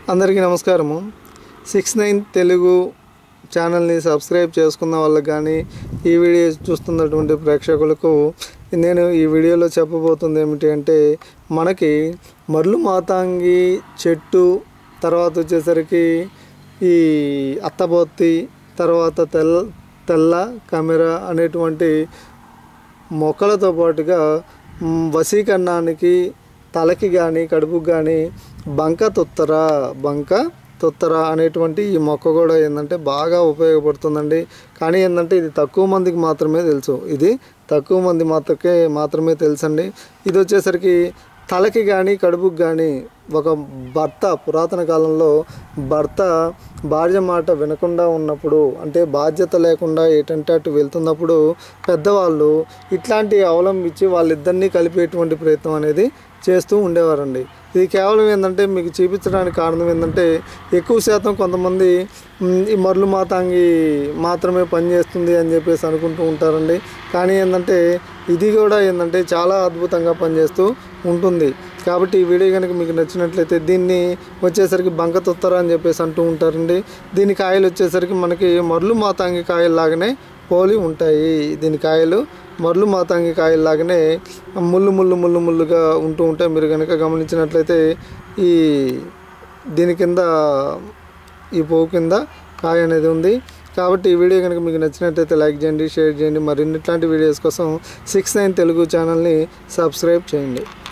అందరికీ నమస్కారము six nine Telugu ఛానల్ని సబ్స్క్రైబ్ చేసుకున్న వాళ్ళకి కానీ ఈ వీడియో చూస్తున్నటువంటి ప్రేక్షకులకు నేను ఈ వీడియోలో చెప్పబోతుంది ఏమిటి అంటే మనకి మర్లు మాతాంగి చెట్టు తర్వాత వచ్చేసరికి ఈ అత్తబొత్తి తర్వాత తెల్ల తెల్ల కెమెరా అనేటువంటి మొక్కలతో పాటుగా మ్, వశీకరణానికి తలకి కానీ కడుపుకి కానీ బంక తొత్తర బంక తొత్తర అనేటువంటి ఈ మొక్క కూడా ఏంటంటే బాగా ఉపయోగపడుతుందండి కానీ ఏంటంటే ఇది తక్కువ మందికి మాత్రమే తెలుసు ఇది తక్కువ మంది మాత్రకే మాత్రమే తెలుసండి ఇది వచ్చేసరికి తలకి కానీ కడుపుకి కానీ ఒక భర్త పురాతన కాలంలో భర్త భార్య మాట వినకుండా ఉన్నప్పుడు అంటే బాధ్యత లేకుండా ఏంటంటే అటు వెళ్తున్నప్పుడు పెద్దవాళ్ళు ఇట్లాంటి అవలంబించి వాళ్ళిద్దరినీ కలిపేటువంటి ప్రయత్నం అనేది చేస్తూ ఉండేవారండి ఇది కేవలం ఏంటంటే మీకు చూపించడానికి కారణం ఏంటంటే ఎక్కువ శాతం కొంతమంది మ్, ఈ మర్లు మాతాంగి మాత్రమే పనిచేస్తుంది అని చెప్పేసి అనుకుంటూ ఉంటారండి కానీ ఏంటంటే ఇది కూడా ఏంటంటే చాలా అద్భుతంగా పనిచేస్తూ ఉంటుంది కాబట్టి ఈ వీడియో కనుక మీకు నచ్చినట్లయితే దీన్ని వచ్చేసరికి బంక తొత్తర అని చెప్పేసి అంటూ ఉంటారండి దీని కాయలు వచ్చేసరికి మనకి మర్లు మాతాంగి కాయలు లాగానే పోలి ఉంటాయి దీని కాయలు మర్లు మాతాంగి కాయలు లాగానే ముళ్ళు ముళ్ళు ముళ్ళు ముళ్ళుగా ఉంటూ ఉంటాయి మీరు కనుక గమనించినట్లయితే ఈ దీని కింద ఈ పువ్వు కింద కాయ అనేది ఉంది కాబట్టి ఈ వీడియో కనుక మీకు నచ్చినట్లయితే లైక్ చేయండి షేర్ చేయండి మరిన్ని ఇట్లాంటి వీడియోస్ కోసం సిక్స్ నైన్ తెలుగు ఛానల్ని సబ్స్క్రైబ్ చేయండి